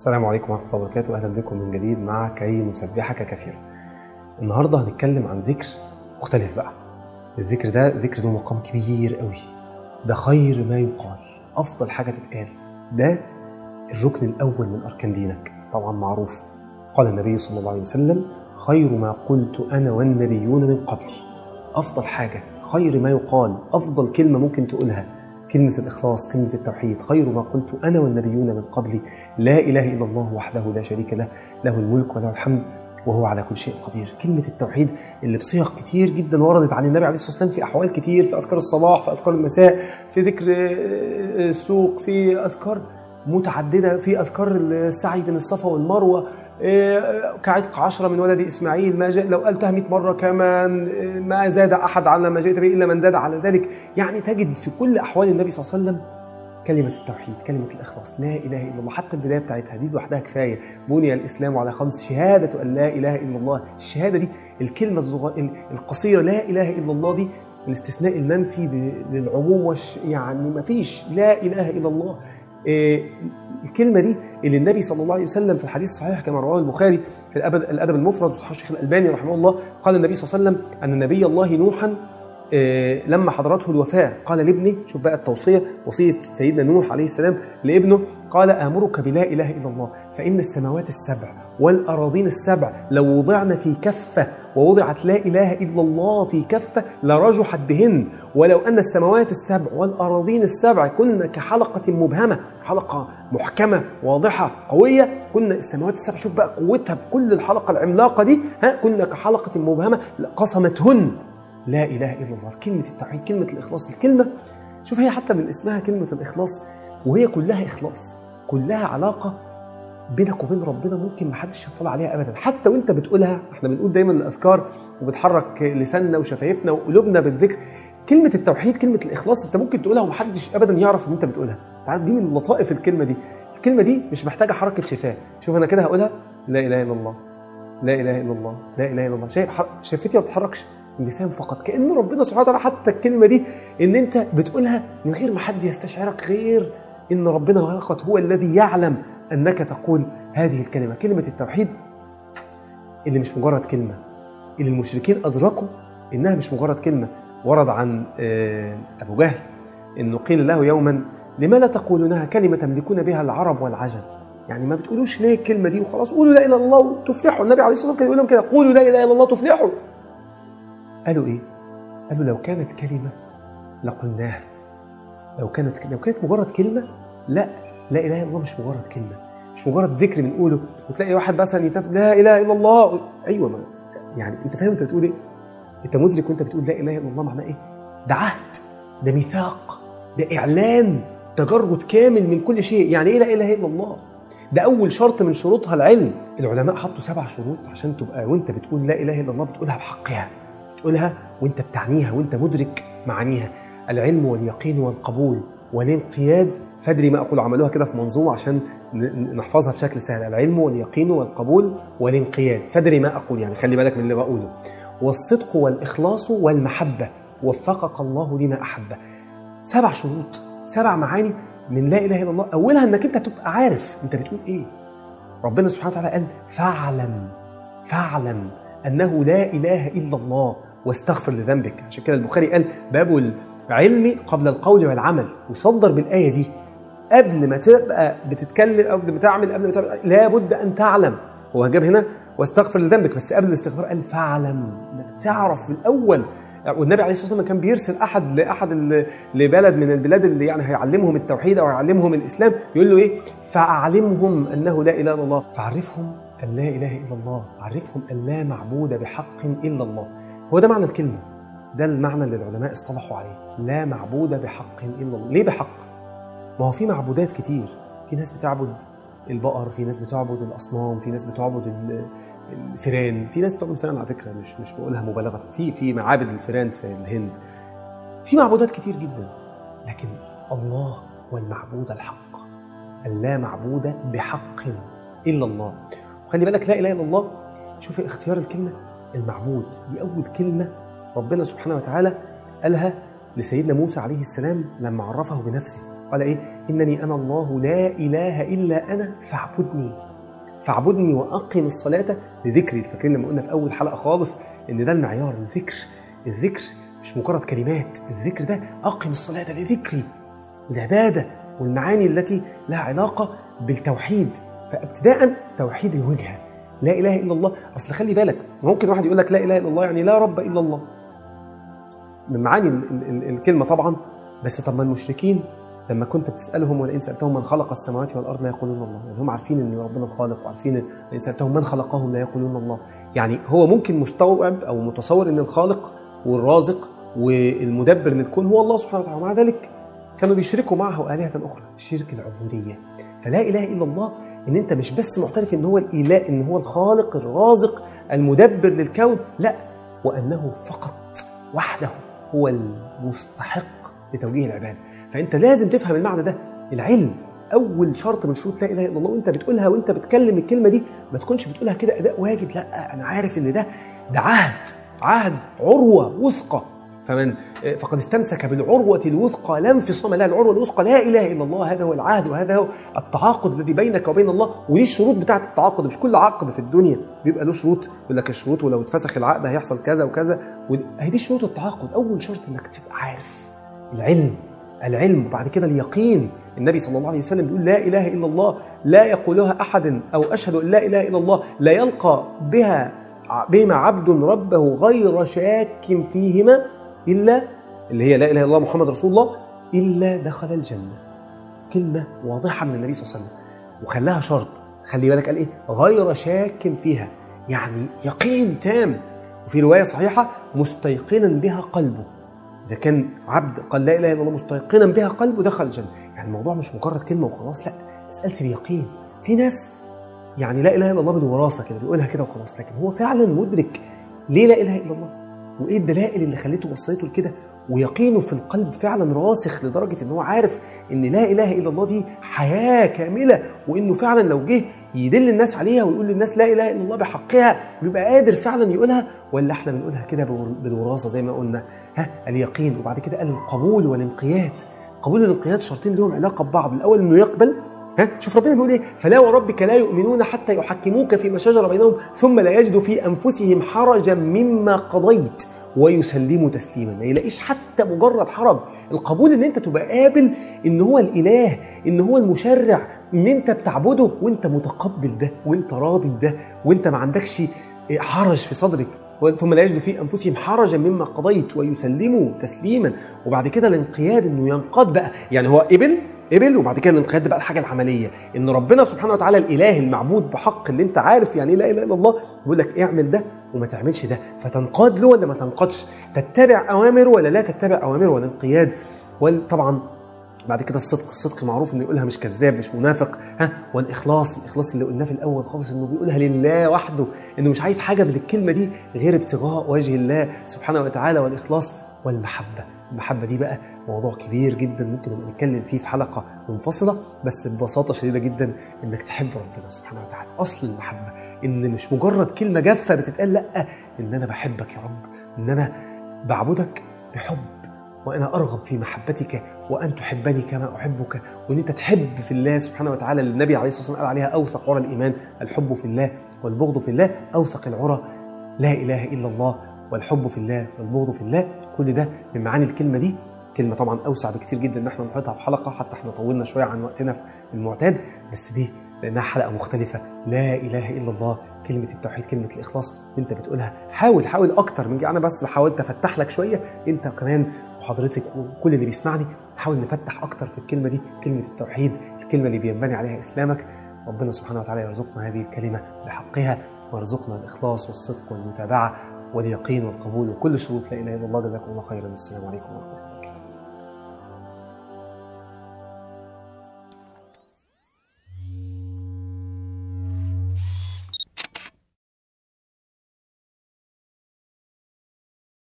السلام عليكم ورحمة الله وبركاته أهلا بكم من جديد مع كي نسبحك كثيرا النهاردة هنتكلم عن ذكر مختلف بقى الذكر ده ذكر له مقام كبير قوي ده خير ما يقال أفضل حاجة تتقال ده الركن الأول من أركان دينك طبعا معروف قال النبي صلى الله عليه وسلم خير ما قلت أنا والنبيون من قبلي أفضل حاجة خير ما يقال أفضل كلمة ممكن تقولها كلمة الإخلاص كلمة التوحيد خير ما قلت أنا والنبيون من قبلي لا إله إلا الله وحده لا شريك له له الملك وله الحمد وهو على كل شيء قدير كلمة التوحيد اللي بصيغ كتير جدا وردت عن النبي عليه الصلاة والسلام في أحوال كتير في أذكار الصباح في أذكار المساء في ذكر السوق في أذكار متعددة في أذكار السعي بين الصفا والمروة كعتق عشرة من ولد إسماعيل ما جاء لو قلتها 100 مرة كمان ما زاد أحد على ما جئت به إلا من زاد على ذلك يعني تجد في كل أحوال النبي صلى الله عليه وسلم كلمة التوحيد كلمة الإخلاص لا إله إلا الله حتى البداية بتاعتها دي لوحدها كفاية بني الإسلام على خمس شهادة أن لا إله إلا الله الشهادة دي الكلمة الصغيرة القصيرة لا إله إلا الله دي الاستثناء المنفي للعموم وش يعني ما فيش لا إله إلا الله إيه الكلمة دي اللي النبي صلى الله عليه وسلم في الحديث الصحيح كما رواه البخاري في الأدب, الأدب المفرد وصححه الشيخ الألباني رحمه الله قال النبي صلى الله عليه وسلم أن نبي الله نوحا إيه لما حضرته الوفاة قال لابنه شوف بقى التوصية وصية سيدنا نوح عليه السلام لابنه قال آمرك بلا إله إلا الله فإن السماوات السبع والأراضين السبع لو وضعن في كفة ووضعت لا إله إلا الله في كفة لرجحت بهن ولو أن السماوات السبع والأراضين السبع كن كحلقة مبهمة حلقة محكمة واضحة قوية كن السماوات السبع شوف بقى قوتها بكل الحلقة العملاقة دي ها كن كحلقة مبهمة قصمتهن لا إله إلا الله كلمة التوحيد كلمة الإخلاص الكلمة شوف هي حتى من اسمها كلمة الإخلاص وهي كلها إخلاص كلها علاقة بينك وبين ربنا ممكن ما حدش يطلع عليها ابدا حتى وانت بتقولها احنا بنقول دايما الاذكار وبتحرك لساننا وشفايفنا وقلوبنا بالذكر كلمه التوحيد كلمه الاخلاص انت ممكن تقولها ومحدش ابدا يعرف ان انت بتقولها تعرف دي من لطائف الكلمه دي الكلمه دي مش محتاجه حركه شفاه شوف انا كده هقولها لا اله الا الله لا اله الا الله لا اله الا الله شايف شفتي ما بتتحركش اللسان فقط كان ربنا سبحانه وتعالى حتى الكلمه دي ان انت بتقولها من غير ما حد يستشعرك غير ان ربنا فقط هو الذي يعلم انك تقول هذه الكلمه كلمه التوحيد اللي مش مجرد كلمه اللي المشركين ادركوا انها مش مجرد كلمه ورد عن ابو جهل انه قيل له يوما لما لا تقولونها كلمه تملكون بها العرب والعجم يعني ما بتقولوش ليه الكلمه دي وخلاص قولوا لا اله الا الله تفلحوا النبي عليه الصلاه والسلام كان يقول لهم كده قولوا لا اله الا الله تفلحوا قالوا ايه قالوا لو كانت كلمه لقلناها لو كانت لو كانت مجرد كلمه لا لا اله الا الله مش مجرد كلمه مش مجرد ذكر بنقوله وتلاقي واحد مثلا يتف لا اله الا الله ايوه ما يعني انت فاهم انت بتقول ايه؟ انت مدرك وانت بتقول لا اله الا الله معناه ايه؟ ده عهد ده ميثاق ده اعلان تجرد كامل من كل شيء يعني ايه لا اله الا الله؟ ده اول شرط من شروطها العلم العلماء حطوا سبع شروط عشان تبقى وانت بتقول لا اله الا الله بتقولها بحقها بتقولها وانت بتعنيها وانت مدرك معانيها العلم واليقين والقبول والانقياد فادري ما اقول عملوها كده في منظومه عشان نحفظها بشكل سهل العلم واليقين والقبول والانقياد فادري ما اقول يعني خلي بالك من اللي بقوله والصدق والاخلاص والمحبه وفقك الله لما احبه سبع شروط سبع معاني من لا اله الا الله اولها انك انت تبقى عارف انت بتقول ايه ربنا سبحانه وتعالى قال فاعلم فاعلم انه لا اله الا الله واستغفر لذنبك عشان كده البخاري قال باب العلم قبل القول والعمل وصدر بالايه دي قبل ما تبقى بتتكلم او بتعمل قبل ما تعمل لابد ان تعلم هو جاب هنا واستغفر لذنبك بس قبل الاستغفار قال فاعلم تعرف في الاول والنبي عليه الصلاه والسلام كان بيرسل احد لاحد لبلد من البلاد اللي يعني هيعلمهم التوحيد او يعلمهم الاسلام يقول له ايه فاعلمهم انه لا اله الا الله فعرفهم ان لا اله الا الله عرفهم ان لا معبود بحق الا الله هو ده معنى الكلمه ده المعنى اللي العلماء اصطلحوا عليه لا معبود بحق الا الله ليه بحق ما هو في معبودات كتير في ناس بتعبد البقر في ناس بتعبد الاصنام في ناس بتعبد الفيران في ناس بتعبد الفيران على فكره مش مش بقولها مبالغه في في معابد الفيران في الهند في معبودات كتير جدا لكن الله هو المعبود الحق اللا معبود بحق الا الله وخلي بالك لا اله الا الله شوف اختيار الكلمه المعبود دي اول كلمه ربنا سبحانه وتعالى قالها لسيدنا موسى عليه السلام لما عرفه بنفسه قال ايه انني انا الله لا اله الا انا فاعبدني فاعبدني واقم الصلاه لذكري فاكرين لما قلنا في اول حلقه خالص ان ده المعيار الذكر الذكر مش مجرد كلمات الذكر ده اقم الصلاه لذكري العباده والمعاني التي لها علاقه بالتوحيد فابتداء توحيد الوجهه لا اله الا الله اصل خلي بالك ممكن واحد يقول لك لا اله الا الله يعني لا رب الا الله من معاني ال- ال- ال- الكلمه طبعا بس طب ما المشركين لما كنت بتسالهم ولئن سالتهم من خلق السماوات والارض لا يقولون الله يعني هم عارفين ان ربنا الخالق وعارفين إن لئن سالتهم من خلقهم لا يقولون الله يعني هو ممكن مستوعب او متصور ان الخالق والرازق والمدبر للكون هو الله سبحانه وتعالى ومع ذلك كانوا بيشركوا معه آلهة أخرى شرك العبودية فلا إله إلا الله إن أنت مش بس معترف إن هو الإله إن هو الخالق الرازق المدبر للكون لا وأنه فقط وحده هو المستحق لتوجيه العبادة فأنت لازم تفهم المعنى ده العلم أول شرط من شروط لا إله إلا الله وأنت بتقولها وأنت بتكلم الكلمة دي ما تكونش بتقولها كده أداء واجب لا أنا عارف إن ده ده عهد عهد عروة وثقة فمن فقد استمسك بالعروة الوثقى لا انفصام لها العروة الوثقى لا إله إلا الله هذا هو العهد وهذا هو التعاقد الذي بينك وبين الله ودي الشروط بتاعة التعاقد مش كل عقد في الدنيا بيبقى له شروط يقول لك الشروط ولو اتفسخ العقد هيحصل كذا وكذا هي دي شروط التعاقد أول شرط إنك تبقى عارف العلم العلم وبعد كده اليقين النبي صلى الله عليه وسلم بيقول لا اله الا الله لا يقولها احد او اشهد ان لا اله الا الله لا يلقى بها بهما عبد ربه غير شاك فيهما الا اللي هي لا اله الا الله محمد رسول الله الا دخل الجنه كلمه واضحه من النبي صلى الله عليه وسلم وخلاها شرط خلي بالك قال ايه غير شاك فيها يعني يقين تام وفي روايه صحيحه مستيقنا بها قلبه اذا كان عبد قال لا اله الا الله مستيقنا بها قلبه دخل الجنه يعني الموضوع مش مجرد كلمه وخلاص لا مساله اليقين في ناس يعني لا اله الا الله بالوراثه كده بيقولها كده وخلاص لكن هو فعلا مدرك ليه لا اله الا الله وايه الدلائل اللي خلته وصلته لكده ويقينه في القلب فعلا راسخ لدرجه ان هو عارف ان لا اله الا الله دي حياه كامله وانه فعلا لو جه يدل الناس عليها ويقول للناس لا اله الا الله بحقها ويبقى قادر فعلا يقولها ولا احنا بنقولها كده بالوراثه زي ما قلنا ها اليقين وبعد كده قال القبول والانقياد قبول والانقياد شرطين لهم علاقه ببعض الاول انه يقبل ها شوف ربنا بيقول ايه فلا وربك لا يؤمنون حتى يحكموك فيما شجر بينهم ثم لا يجدوا في انفسهم حرجا مما قضيت ويسلموا تسليما ما يلاقيش حتى مجرد حرج القبول ان انت تبقى قابل ان هو الاله ان هو المشرع ان انت بتعبده وانت متقبل ده وانت راضي بده وانت ما عندكش حرج في صدرك ثم لا يجدوا في انفسهم حرجا مما قضيت ويسلموا تسليما وبعد كده الانقياد انه ينقاد بقى يعني هو قبل قبل وبعد كده الانقياد ده بقى الحاجه العمليه ان ربنا سبحانه وتعالى الاله المعبود بحق اللي انت عارف يعني لا اله الا الله بيقول لك اعمل ده وما تعملش ده فتنقاد له ولا ما تنقادش تتبع اوامره ولا لا تتبع اوامره والانقياد وطبعا بعد كده الصدق الصدق معروف انه يقولها مش كذاب مش منافق ها والاخلاص الاخلاص اللي قلناه في الاول خالص انه بيقولها لله وحده انه مش عايز حاجه من الكلمه دي غير ابتغاء وجه الله سبحانه وتعالى والاخلاص والمحبه المحبه دي بقى موضوع كبير جدا ممكن نبقى نتكلم فيه في حلقه منفصله بس ببساطه شديده جدا انك تحب ربنا سبحانه وتعالى اصل المحبه ان مش مجرد كلمه جافه بتتقال لا ان انا بحبك يا رب ان انا بعبدك بحب وانا ارغب في محبتك وان تحبني كما احبك وان انت تحب في الله سبحانه وتعالى اللي النبي عليه الصلاه والسلام قال عليها اوثق عرى الايمان الحب في الله والبغض في الله اوثق العرى لا اله الا الله والحب في الله والبغض في الله كل ده من معاني الكلمه دي كلمه طبعا اوسع بكتير جدا ان احنا نحطها في حلقه حتى احنا طولنا شويه عن وقتنا المعتاد بس دي لانها حلقه مختلفه لا اله الا الله كلمه التوحيد كلمه الاخلاص انت بتقولها حاول حاول اكتر من انا بس حاولت افتح لك شويه انت كمان وحضرتك وكل اللي بيسمعني حاول نفتح اكتر في الكلمه دي كلمه التوحيد الكلمه اللي بينبني عليها اسلامك ربنا سبحانه وتعالى يرزقنا هذه الكلمه بحقها ويرزقنا الاخلاص والصدق والمتابعه واليقين والقبول وكل شروط لا اله الا الله جزاكم الله خيرا والسلام عليكم ورحمه الله